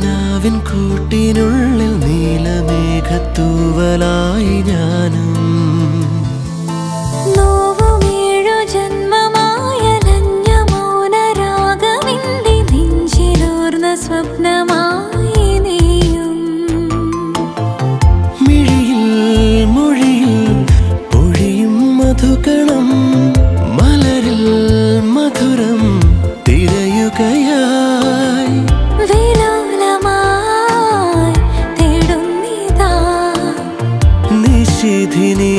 കിനാവിൻ കൂട്ടിനുള്ളിൽ നീലമേഘത്തൂവലായി ഞാനും നോവുമേഴു ജന്മമായലഞ്ഞ മൗനരാഗമിന്റെ നെഞ്ചിലൂർന്ന സ്വപ്നമായി നീയും മിഴിയിൽ മൊഴിയിൽ പൊഴിയും മധുകണം മലരിൽ മധുരം തിരയുകയായി വിലോലമായി തേടുന്നിതാ നിശിധിനി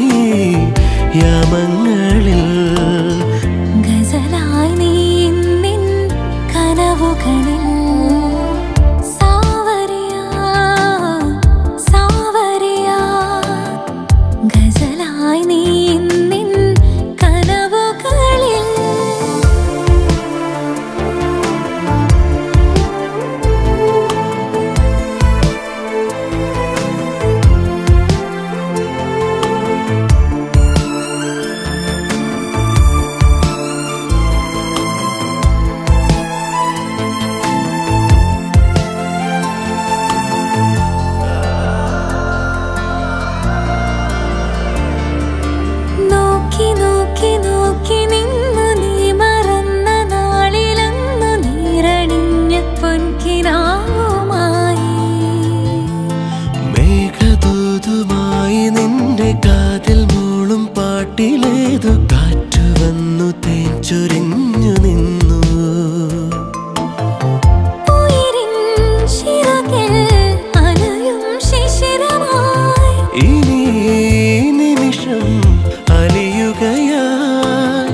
യാമങ്ങളിൽ ഗസലായി നീ നിൻ കനവുകളിൽ സാവരിയ സാവരിയ ഗസലായി നീ നിൻ കനവുകളിൽ നോക്കി നോക്കി നോക്കി നിന്നു നീ മറന്ന നാളിലന്നു നീരണിഞ്ഞ പൊൻകിനാവുമായി മേഘദൂതുമായി നിന്റെ കാതിൽ മൂളും പാട്ടിലേതു കാറ്റു വന്നു തേൻ ചൊരിഞ്ഞു നിന്നു ഉയരിൻ ചിറകിൽ അലയും ശിശിരമായി ഇനി ഈ നിമിഷം അലിയുകയായി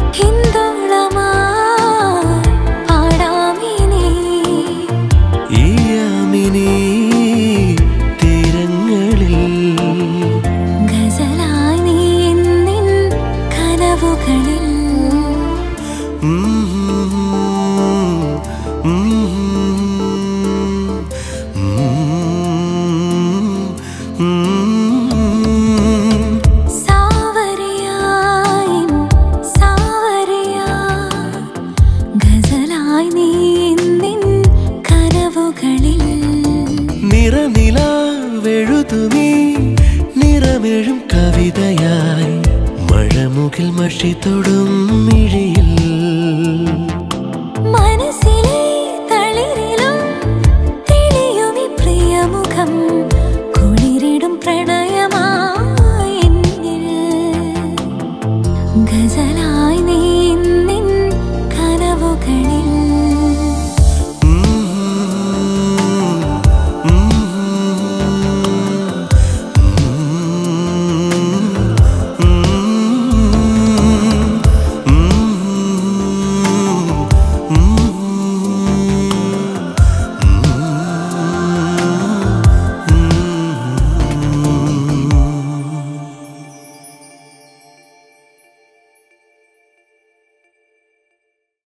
ഹിന്ദോളമായി പാടാമിനി ഈ യാമിനി തീരങ്ങളിൽ ഗസലായി നീ നിൻ കനവുകളിൽ ഉം, ഉം, ഉം, ഉം. സാവരിയായി സാവരിയ ഗസലായി നീ നിൻ കനവുകളിൽ നിറനിലാവെഴുതുമീ നിറമെഴും കവിതയായി മഴമുകിൽ മഷി തൊടും മിഴിയിൽ